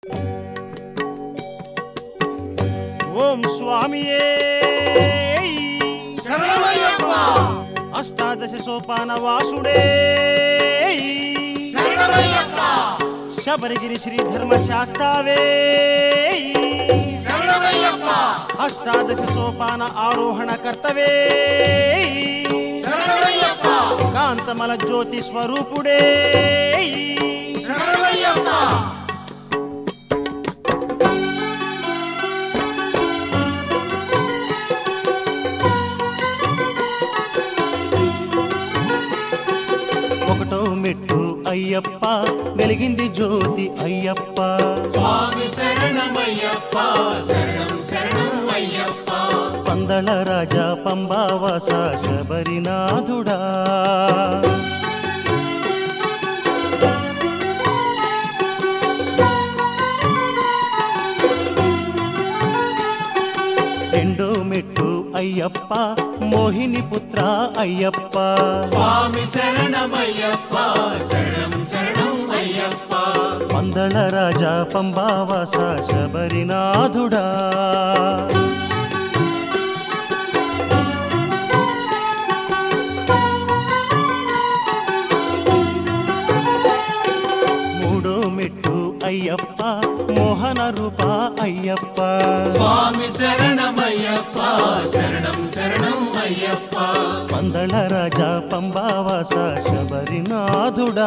ఓం స్వామియే శరణమయ్యప్ప అష్టాదశ సోపాన వాసుడే శరణమయ్యప్ప శబరిగిరి శ్రీ ధర్మ శాస్త్రావే శరణమయ్యప్ప అష్టాదశ సోపాన ఆరోహణ కర్తవే శరణమయ్యప్ప కాంతమల జ్యోతి స్వరూపుడే శరణమయ్యప్ప ఒకటో మెట్టు అయ్యప్ప వెలిగింది జ్యోతి అయ్యప్ప స్వామి శరణమయ్యప్ప శరణం శరణం అయ్యప్ప పందళ రాజా పంబావాస శబరినాథుడా రెండో మెట్టు అయ్యప్ప మోహిని పుత్ర అయ్యప్ప స్వామి శరణమయ్యప్ప శరణం శరణం అయ్యప్ప పందళ రాజా పంబావాస శబరినాథుడా మూడో మెట్టు అయ్యప్ప మోహన రూప అయ్యప్ప స్వామి శరణమయ్యప్ప శరణం శరణం అయ్యప్ప పందళ రాజా పంబావాస శబరినాథుడా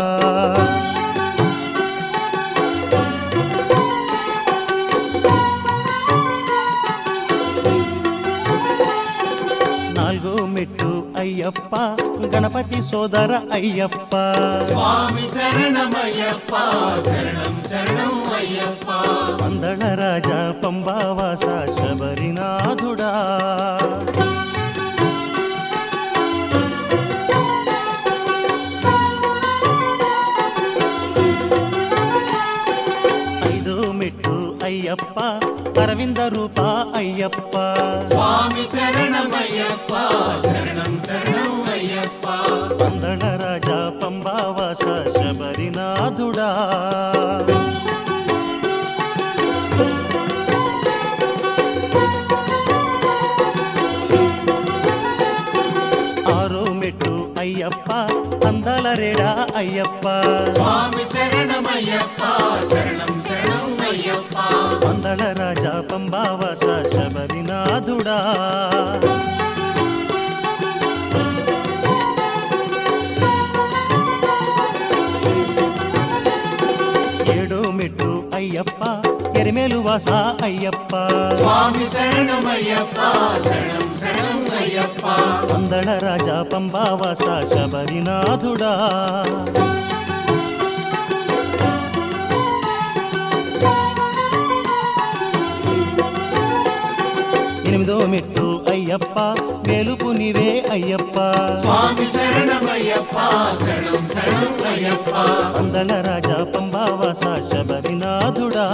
నాలుగో మెట్టు అయ్యప్ప గణపతి సోదర అయ్యప్ప స్వామి శరణమయ్యప్ప శరణం శరణం అయ్యప్ప పందళ రాజా పంబావాస శబరినాథుడా ఐదో మెట్టు అయ్యప్ప అరవింద రూప అయ్యప్ప స్వామి శరణమయ్యప్ప శరణం శరణం అయ్యప్ప పందళ రాజా పంబావాస శబరినాథుడా ఆరో మెట్టు అయ్యప్ప అందాల రేడా అయ్యప్ప స్వామి శరణమయ్యప్ప శరణం శరణం అయ్యప్ప పందళ రాజా పంబావాస శబరినాథుడా ఏడో మెట్టు అయ్యప్ప ఎరిమేలు వాస అయ్యప్ప స్వామి శరణమయ్యప్ప శరణం శరణం అయ్యప్ప పందళ రాజా పంబావాస శబరినాథుడా ఎనిమిదో మెట్టు అయ్యప్ప వేలుపు నీవే అయ్యప్ప స్వామి శరణమయ్యప్ప శరణం శరణం అయ్యప్ప పందళ రాజా పంబావాస శబరినాథుడా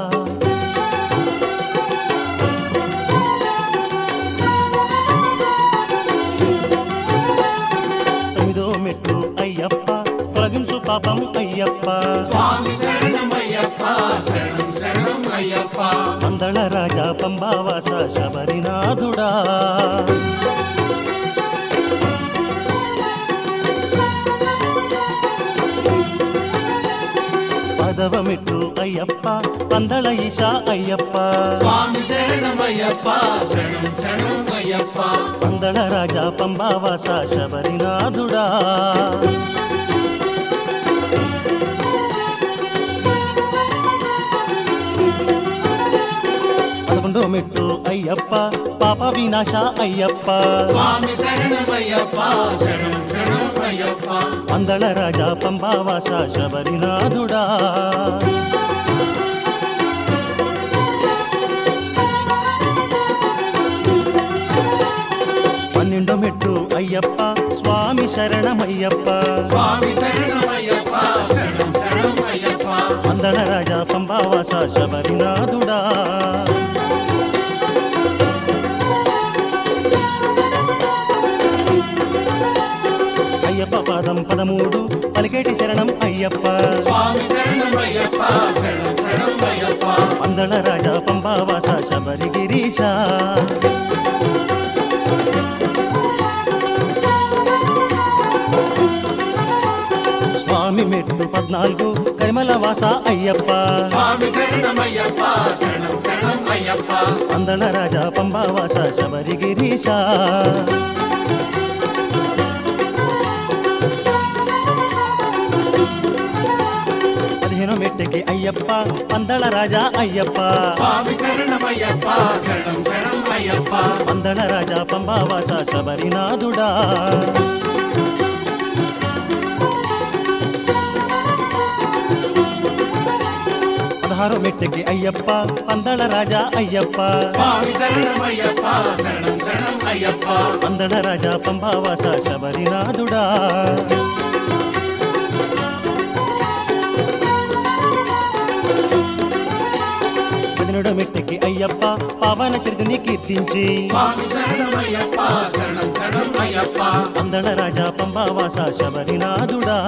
తొమ్మిదో మెట్టు అయ్యప్ప తొలగించు పాపం అయ్యప్ప స్వామి శరణమయ్యప్ప శరణం శరణం అయ్యప్ప పందళ రాజా పంబావాస శబరినాథుడా పదవ మెట్టు అయ్యప్ప పందళ ఈశా అయ్యప్ప స్వామి శరణమయ్యప్ప శరణం శరణం అయ్యప్ప పందళ రాజా పంబావాస శబరినాథుడా పదకొండో మెట్టు అయ్యప్ప పాప వినాశ అయ్యప్ప స్వామి శరణమయ్యప్ప శరణం శరణం అయ్యప్ప పందళ రాజా పంబావాస శబరినాథుడా పన్నెండో మెట్టు అయ్యప్ప స్వామి శరణమయ్యప్ప స్వామి శరణమయ్యప్ప శరణం శరణం అయ్యప్ప పందళ రాజా పంబావాస శబరినాథుడా అయ్యప్ప పాదం పదమూడు పలికేటి శరణం అయ్యప్ప స్వామి శరణమయ్యప్ప శరణం శరణం శరణం అయ్యప్ప పందళ రాజా పంబావాస శబరి గిరీశ స్వామి మెట్టు పద్నాలుగు కరిమల వాస అయ్యప్ప స్వామి శరణమయ్యప్ప శరణం శరణం అయ్యప్ప పందళ రాజా పంబావాస శబరి గిరీశ పదిహేను మెట్టుకి అయ్యప్ప పందళ రాజా అయ్యప్ప స్వామి శరణమయ్యప్ప శరణం శరణం అయ్యప్ప పందళ రాజా పంబావాస శబరినాథుడా పదహారు మెట్టుకి అయ్యప్ప పందళ రాజా అయ్యప్ప స్వామి శరణమయ్యప్ప శరణం శరణం అయ్యప్ప పందళ రాజా పంబావాస శబరినాథుడా పదినుడు మెట్టుకి అయ్యప్ప పవన చరితుని కీర్తించి స్వామి శరణమయ్యప్ప శరణం శరణం అయ్యప్ప పందళ రాజా పంబావాస శబరినాథుడా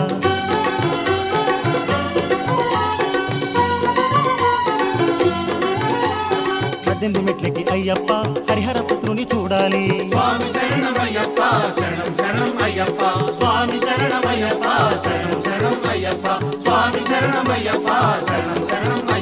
పద్దెనిమిది మెట్లకి అయ్యప్ప హరిహర పుత్రుని చూడాలి స్వామి శరణమయ్యప్ప శరణం శరణం అయ్యప్ప స్వామి శరణమయ్యప్ప శరణం శరణం అయ్యప్ప స్వామి శరణమయ్యప్ప శరణం శరణం